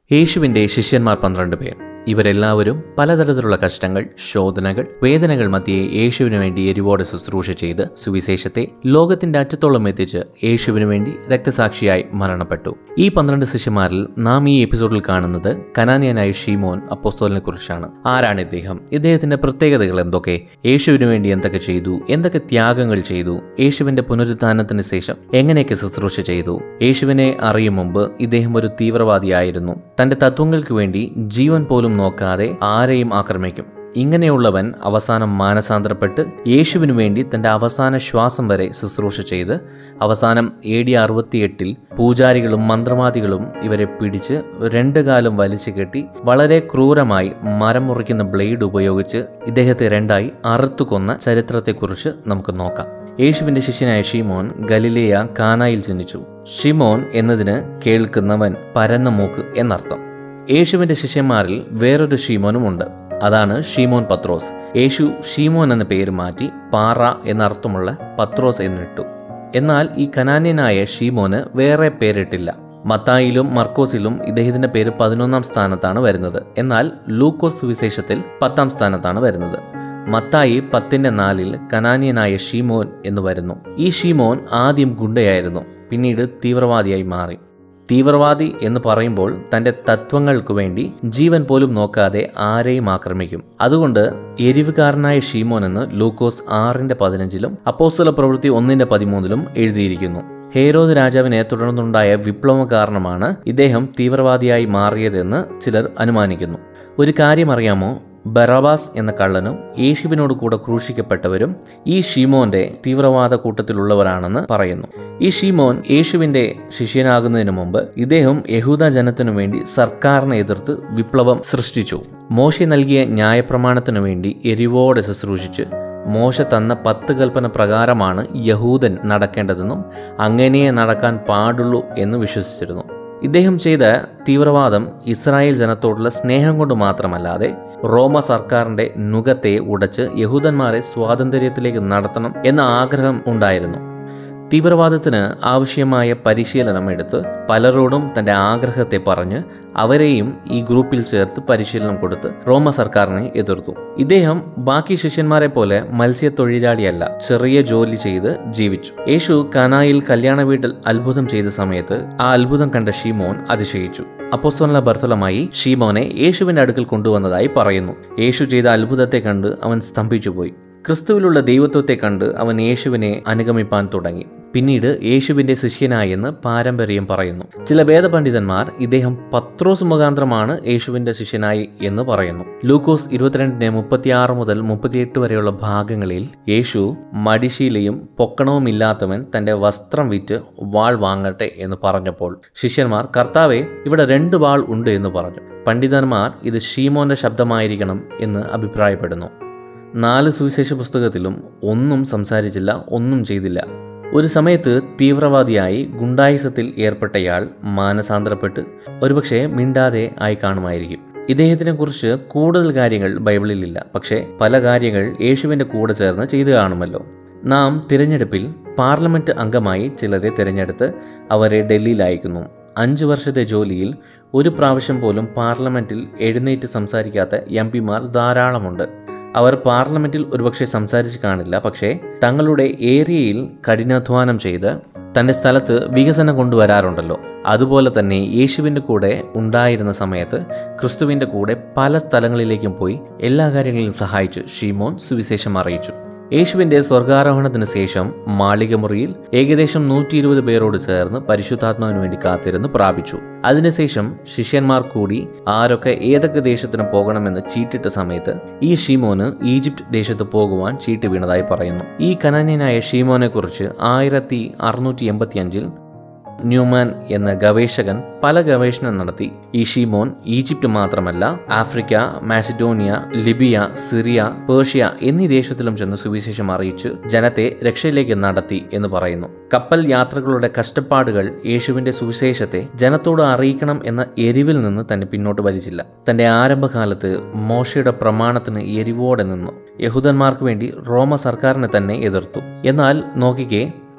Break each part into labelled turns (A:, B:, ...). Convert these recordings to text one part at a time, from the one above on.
A: യേശുവിൻ്റെ ശിഷ്യന്മാർ പന്ത്രണ്ട് പേർ ഇവരെല്ലാവരും പലതരത്തിലുള്ള കഷ്ടങ്ങൾ ശോധനകൾ വേദനകൾ മധ്യേ യേശുവിനു വേണ്ടി എരിവോടെ ശുശ്രൂഷ ചെയ്ത് സുവിശേഷത്തെ ലോകത്തിന്റെ അറ്റത്തോളം എത്തിച്ച് യേശുവിനു വേണ്ടി രക്തസാക്ഷിയായി മരണപ്പെട്ടു ഈ പന്ത്രണ്ട് ശിഷ്യന്മാരിൽ നാം ഈ എപ്പിസോഡിൽ കാണുന്നത് കനാനിയനായ ഷീമോൻ അപ്പോസ്തോലിനെ കുറിച്ചാണ് ആരാണ് ഇദ്ദേഹം ഇദ്ദേഹത്തിന്റെ പ്രത്യേകതകൾ എന്തൊക്കെ യേശുവിനു വേണ്ടി എന്തൊക്കെ ചെയ്തു എന്തൊക്കെ ത്യാഗങ്ങൾ ചെയ്തു യേശുവിന്റെ പുനരുത്ഥാനത്തിന് ശേഷം എങ്ങനെയൊക്കെ ശുശ്രൂഷ ചെയ്തു യേശുവിനെ അറിയും മുമ്പ് ഇദ്ദേഹം ഒരു തീവ്രവാദിയായിരുന്നു തന്റെ തത്വങ്ങൾക്ക് വേണ്ടി ജീവൻ പോലും നോക്കാതെ ആരെയും ആക്രമിക്കും ഇങ്ങനെയുള്ളവൻ അവസാനം മാനസാന്തരപ്പെട്ട് യേശുവിനു വേണ്ടി തന്റെ അവസാന ശ്വാസം വരെ ശുശ്രൂഷ ചെയ്ത് അവസാനം എ ഡി അറുപത്തിയെട്ടിൽ പൂജാരികളും മന്ത്രവാദികളും ഇവരെ പിടിച്ച് രണ്ടു കാലം വലിച്ചു കെട്ടി വളരെ ക്രൂരമായി മരം മുറിക്കുന്ന ബ്ലേഡ് ഉപയോഗിച്ച് ഇദ്ദേഹത്തെ രണ്ടായി അറുത്തു കൊന്ന ചരിത്രത്തെക്കുറിച്ച് നമുക്ക് നോക്കാം യേശുവിന്റെ ശിഷ്യനായ ഷീമോൻ ഗലിലേയ കാനായിൽ ജനിച്ചു ഷിമോൻ എന്നതിന് കേൾക്കുന്നവൻ പരന്ന മൂക്ക് എന്നർത്ഥം യേശുവിന്റെ ശിഷ്യന്മാരിൽ വേറൊരു ഷീമോനുമുണ്ട് അതാണ് ഷീമോൻ പത്രോസ് യേശു ഷീമോൻ എന്ന പേര് മാറ്റി പാറ എന്നർത്ഥമുള്ള പത്രോസ് എന്നിട്ടു എന്നാൽ ഈ കനാന്യനായ ഷീമോന് വേറെ പേരിട്ടില്ല മത്തായിലും മർക്കോസിലും ഇദ്ദേഹത്തിന്റെ പേര് പതിനൊന്നാം സ്ഥാനത്താണ് വരുന്നത് എന്നാൽ ലൂക്കോസ് സുവിശേഷത്തിൽ പത്താം സ്ഥാനത്താണ് വരുന്നത് മത്തായി പത്തിന്റെ നാലിൽ കനാന്യനായ ഷീമോൻ എന്ന് വരുന്നു ഈ ഷീമോൻ ആദ്യം ഗുണ്ടയായിരുന്നു പിന്നീട് തീവ്രവാദിയായി മാറി തീവ്രവാദി എന്ന് പറയുമ്പോൾ തന്റെ തത്വങ്ങൾക്ക് വേണ്ടി ജീവൻ പോലും നോക്കാതെ ആരെയും ആക്രമിക്കും അതുകൊണ്ട് എരിവുകാരനായ ഷീമോൻ എന്ന് ലൂക്കോസ് ആറിന്റെ പതിനഞ്ചിലും അപ്പോസ്തല പ്രവൃത്തി ഒന്നിന്റെ പതിമൂന്നിലും എഴുതിയിരിക്കുന്നു ഹേരോദ് രാജാവിനെ തുടർന്നുണ്ടായ വിപ്ലവം കാരണമാണ് ഇദ്ദേഹം തീവ്രവാദിയായി മാറിയതെന്ന് ചിലർ അനുമാനിക്കുന്നു ഒരു കാര്യം അറിയാമോ ബറാബാസ് എന്ന കള്ളനും യേശുവിനോട് കൂടെ ക്രൂശിക്കപ്പെട്ടവരും ഈ ഷീമോന്റെ തീവ്രവാദ കൂട്ടത്തിലുള്ളവരാണെന്ന് പറയുന്നു ഈ ഷീമോൻ യേശുവിന്റെ ശിഷ്യനാകുന്നതിന് മുമ്പ് ഇദ്ദേഹം യഹൂദ ജനത്തിനു വേണ്ടി സർക്കാരിനെ എതിർത്ത് വിപ്ലവം സൃഷ്ടിച്ചു മോശി നൽകിയ ന്യായപ്രമാണത്തിനു വേണ്ടി എരിവോടെ ശുശ്രൂഷിച്ച് മോശ തന്ന പത്ത് കൽപ്പന പ്രകാരമാണ് യഹൂദൻ നടക്കേണ്ടതെന്നും അങ്ങനെയേ നടക്കാൻ പാടുള്ളൂ എന്ന് വിശ്വസിച്ചിരുന്നു ഇദ്ദേഹം ചെയ്ത തീവ്രവാദം ഇസ്രായേൽ ജനത്തോടുള്ള സ്നേഹം കൊണ്ട് മാത്രമല്ലാതെ റോമ സർക്കാരിന്റെ നുഖത്തെ ഉടച്ച് യഹൂദന്മാരെ സ്വാതന്ത്ര്യത്തിലേക്ക് നടത്തണം എന്ന ആഗ്രഹം ഉണ്ടായിരുന്നു തീവ്രവാദത്തിന് ആവശ്യമായ പരിശീലനം എടുത്ത് പലരോടും തന്റെ ആഗ്രഹത്തെ പറഞ്ഞ് അവരെയും ഈ ഗ്രൂപ്പിൽ ചേർത്ത് പരിശീലനം കൊടുത്ത് റോമ സർക്കാരിനെ എതിർത്തു ഇദ്ദേഹം ബാക്കി ശിഷ്യന്മാരെ പോലെ മത്സ്യത്തൊഴിലാളിയല്ല ചെറിയ ജോലി ചെയ്ത് ജീവിച്ചു യേശു കനായിൽ കല്യാണ വീട്ടിൽ അത്ഭുതം ചെയ്ത സമയത്ത് ആ അത്ഭുതം കണ്ട ഷീമോൻ അതിശയിച്ചു അപ്പോസ്തോല ബർത്തലമായി ഷീമോനെ യേശുവിന്റെ അടുക്കൽ കൊണ്ടുവന്നതായി പറയുന്നു യേശു ചെയ്ത അത്ഭുതത്തെ കണ്ട് അവൻ സ്തംഭിച്ചുപോയി ക്രിസ്തുവിലുള്ള ദൈവത്വത്തെ കണ്ട് അവൻ യേശുവിനെ അനുഗമിപ്പാൻ തുടങ്ങി പിന്നീട് യേശുവിന്റെ ശിഷ്യനായെന്ന് പാരമ്പര്യം പറയുന്നു ചില വേദപണ്ഡിതന്മാർ ഇദ്ദേഹം പത്രോസ് മുഖാന്തരമാണ് യേശുവിന്റെ ശിഷ്യനായി എന്ന് പറയുന്നു ലൂക്കോസ് ഇരുപത്തിരണ്ടിന് മുപ്പത്തിയാറ് മുതൽ മുപ്പത്തിയെട്ട് വരെയുള്ള ഭാഗങ്ങളിൽ യേശു മടിശീലയും പൊക്കണവുമില്ലാത്തവൻ തന്റെ വസ്ത്രം വിറ്റ് വാൾ വാങ്ങട്ടെ എന്ന് പറഞ്ഞപ്പോൾ ശിഷ്യന്മാർ കർത്താവെ ഇവിടെ രണ്ട് വാൾ ഉണ്ട് എന്ന് പറഞ്ഞു പണ്ഡിതന്മാർ ഇത് ഷീമോന്റെ ശബ്ദമായിരിക്കണം എന്ന് അഭിപ്രായപ്പെടുന്നു നാല് സുവിശേഷ പുസ്തകത്തിലും ഒന്നും സംസാരിച്ചില്ല ഒന്നും ചെയ്തില്ല ഒരു സമയത്ത് തീവ്രവാദിയായി ഗുണ്ടായുസത്തിൽ ഏർപ്പെട്ടയാൾ മാനസാന്തരപ്പെട്ട് ഒരുപക്ഷെ മിണ്ടാതെ ആയി കാണുമായിരിക്കും ഇദ്ദേഹത്തിനെ കുറിച്ച് കൂടുതൽ കാര്യങ്ങൾ ബൈബിളിലില്ല പക്ഷേ പല കാര്യങ്ങൾ യേശുവിൻ്റെ കൂടെ ചേർന്ന് ചെയ്തു കാണുമല്ലോ നാം തിരഞ്ഞെടുപ്പിൽ പാർലമെന്റ് അംഗമായി ചിലരെ തിരഞ്ഞെടുത്ത് അവരെ ഡൽഹിയിൽ അയക്കുന്നു അഞ്ച് വർഷത്തെ ജോലിയിൽ ഒരു പ്രാവശ്യം പോലും പാർലമെന്റിൽ എഴുന്നേറ്റ് സംസാരിക്കാത്ത എം പിമാർ ധാരാളമുണ്ട് അവർ പാർലമെന്റിൽ ഒരുപക്ഷെ സംസാരിച്ച് കാണില്ല പക്ഷേ തങ്ങളുടെ ഏരിയയിൽ കഠിനാധ്വാനം ചെയ്ത് തന്റെ സ്ഥലത്ത് വികസനം കൊണ്ടുവരാറുണ്ടല്ലോ അതുപോലെ തന്നെ യേശുവിൻ്റെ കൂടെ ഉണ്ടായിരുന്ന സമയത്ത് ക്രിസ്തുവിൻ്റെ കൂടെ പല സ്ഥലങ്ങളിലേക്കും പോയി എല്ലാ കാര്യങ്ങളിലും സഹായിച്ചു ഷീമോൻ സുവിശേഷം അറിയിച്ചു യേശുവിന്റെ സ്വർഗാരോഹണത്തിന് ശേഷം മാളികമുറിയിൽ ഏകദേശം നൂറ്റി ഇരുപത് പേരോട് ചേർന്ന് പരിശുദ്ധാത്മാവിന് വേണ്ടി കാത്തിരുന്ന് പ്രാപിച്ചു അതിനുശേഷം ശിഷ്യന്മാർ കൂടി ആരൊക്കെ ഏതൊക്കെ ദേശത്തിന് പോകണമെന്ന് ചീട്ടിട്ട സമയത്ത് ഈ ഷീമോന് ഈജിപ്റ്റ് ദേശത്ത് പോകുവാൻ ചീട്ട് വീണതായി പറയുന്നു ഈ കനാന്യനായ ഷീമോനെ കുറിച്ച് ആയിരത്തി അറുന്നൂറ്റി എൺപത്തി അഞ്ചിൽ ന്യൂമാൻ എന്ന ഗവേഷകൻ പല ഗവേഷണം നടത്തി ഈ ഷീമോൻ ഈജിപ്റ്റ് മാത്രമല്ല Africa Macedonia Libya Syria Persia എന്നീ ദേശത്തിലും ചെന്ന് സുവിശേഷം അറിയിച്ച് ജനത്തെ രക്ഷയിലേക്ക് നടത്തി എന്ന് പറയുന്നു കപ്പൽ യാത്രകളുടെ കഷ്ടപ്പാടുകൾ യേശുവിന്റെ സുവിശേഷത്തെ ജനത്തോട് അറിയിക്കണം എന്ന എരിവിൽ നിന്ന് തന്നെ പിന്നോട്ട് വലിച്ചില്ല തന്റെ ആരംഭകാലത്ത് മോശയുടെ പ്രമാണത്തിന് എരിവോടെ നിന്നു യഹൂദന്മാർക്ക് വേണ്ടി റോമ സർക്കാരിനെ തന്നെ എതിർത്തു എന്നാൽ നോക്കിക്കേ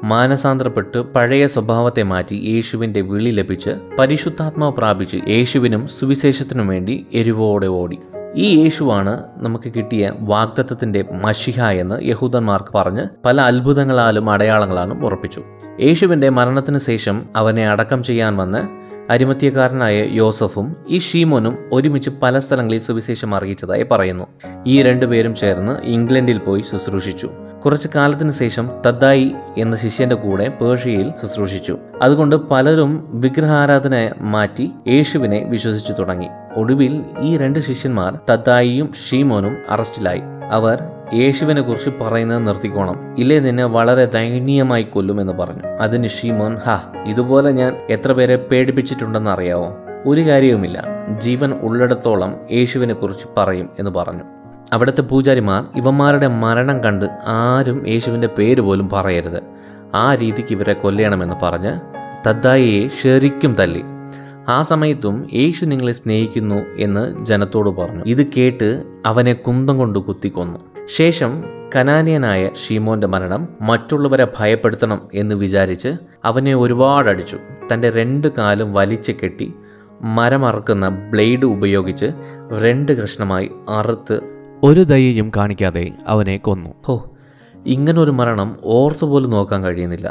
A: മാനസാന്തരപ്പെട്ട് പഴയ സ്വഭാവത്തെ മാറ്റി യേശുവിന്റെ വിളി ലഭിച്ച് പരിശുദ്ധാത്മാവ് പ്രാപിച്ച് യേശുവിനും സുവിശേഷത്തിനും വേണ്ടി എരിവോടെ ഓടി ഈ യേശുവാണ് നമുക്ക് കിട്ടിയ വാഗ്ദത്തത്തിന്റെ മഷിഹ എന്ന് യഹൂദന്മാർക്ക് പറഞ്ഞ് പല അത്ഭുതങ്ങളാലും അടയാളങ്ങളാലും ഉറപ്പിച്ചു യേശുവിന്റെ മരണത്തിന് ശേഷം അവനെ അടക്കം ചെയ്യാൻ വന്ന് അരിമത്യക്കാരനായ യോസഫും ഈ ഷീമോനും ഒരുമിച്ച് പല സ്ഥലങ്ങളിൽ സുവിശേഷം അറിയിച്ചതായി പറയുന്നു ഈ രണ്ടുപേരും ചേർന്ന് ഇംഗ്ലണ്ടിൽ പോയി ശുശ്രൂഷിച്ചു കുറച്ചു കാലത്തിന് ശേഷം തദ്ദായി എന്ന ശിഷ്യന്റെ കൂടെ പേർഷ്യയിൽ ശുശ്രൂഷിച്ചു അതുകൊണ്ട് പലരും വിഗ്രഹാരാധന മാറ്റി യേശുവിനെ വിശ്വസിച്ചു തുടങ്ങി ഒടുവിൽ ഈ രണ്ട് ശിഷ്യന്മാർ തദ്ദായിയും ഷീമോനും അറസ്റ്റിലായി അവർ യേശുവിനെ കുറിച്ച് പറയുന്നത് നിർത്തിക്കോണം ഇല്ലേ നിന്നെ വളരെ ദയനീയമായി കൊല്ലുമെന്ന് പറഞ്ഞു അതിന് ഷീമോൻ ഹാ ഇതുപോലെ ഞാൻ എത്ര പേരെ പേടിപ്പിച്ചിട്ടുണ്ടെന്ന് അറിയാവോ ഒരു കാര്യവുമില്ല ജീവൻ ഉള്ളിടത്തോളം യേശുവിനെ കുറിച്ച് പറയും എന്ന് പറഞ്ഞു അവിടുത്തെ പൂജാരിമാർ ഇവന്മാരുടെ മരണം കണ്ട് ആരും യേശുവിൻ്റെ പേര് പോലും പറയരുത് ആ രീതിക്ക് ഇവരെ കൊല്ലണമെന്ന് പറഞ്ഞ് തദ്ദായിയെ ശരിക്കും തല്ലി ആ സമയത്തും യേശു നിങ്ങളെ സ്നേഹിക്കുന്നു എന്ന് ജനത്തോട് പറഞ്ഞു ഇത് കേട്ട് അവനെ കുന്തം കൊണ്ട് കുത്തിക്കൊന്നു ശേഷം കനാനിയനായ ഷീമോന്റെ മരണം മറ്റുള്ളവരെ ഭയപ്പെടുത്തണം എന്ന് വിചാരിച്ച് അവനെ ഒരുപാട് അടിച്ചു തൻ്റെ രണ്ട് കാലും വലിച്ചു കെട്ടി മരമറക്കുന്ന ബ്ലേഡ് ഉപയോഗിച്ച് രണ്ട് കഷ്ണമായി അറുത്ത്
B: ഒരു ദയയും കാണിക്കാതെ അവനെ കൊന്നു
A: ഹോ ഇങ്ങനൊരു മരണം ഓർത്തുപോലും നോക്കാൻ കഴിയുന്നില്ല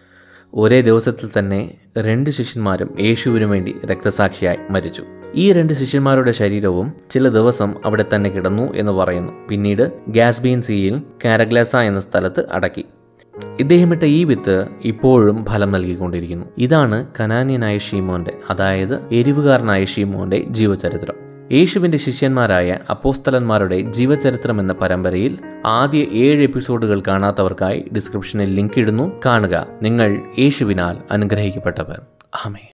A: ഒരേ ദിവസത്തിൽ തന്നെ രണ്ട് ശിഷ്യന്മാരും യേശുവിനു വേണ്ടി രക്തസാക്ഷിയായി മരിച്ചു ഈ രണ്ട് ശിഷ്യന്മാരുടെ ശരീരവും ചില ദിവസം അവിടെ തന്നെ കിടന്നു എന്ന് പറയുന്നു പിന്നീട് ഗാസ്ബീൻ സീയിൽ കാരഗ്ലാസ എന്ന സ്ഥലത്ത് അടക്കി ഇദ്ദേഹമിട്ട ഈ വിത്ത് ഇപ്പോഴും ഫലം നൽകിക്കൊണ്ടിരിക്കുന്നു ഇതാണ് കനാന്യനായ ഷീമോന്റെ അതായത് എരിവുകാരനായ ഷീമോന്റെ ജീവചരിത്രം യേശുവിന്റെ ശിഷ്യന്മാരായ അപ്പോസ്തലന്മാരുടെ ജീവചരിത്രം എന്ന പരമ്പരയിൽ ആദ്യ ഏഴ് എപ്പിസോഡുകൾ കാണാത്തവർക്കായി ഡിസ്ക്രിപ്ഷനിൽ ലിങ്ക് ഇടുന്നു കാണുക നിങ്ങൾ യേശുവിനാൽ അനുഗ്രഹിക്കപ്പെട്ടവർ ആമേ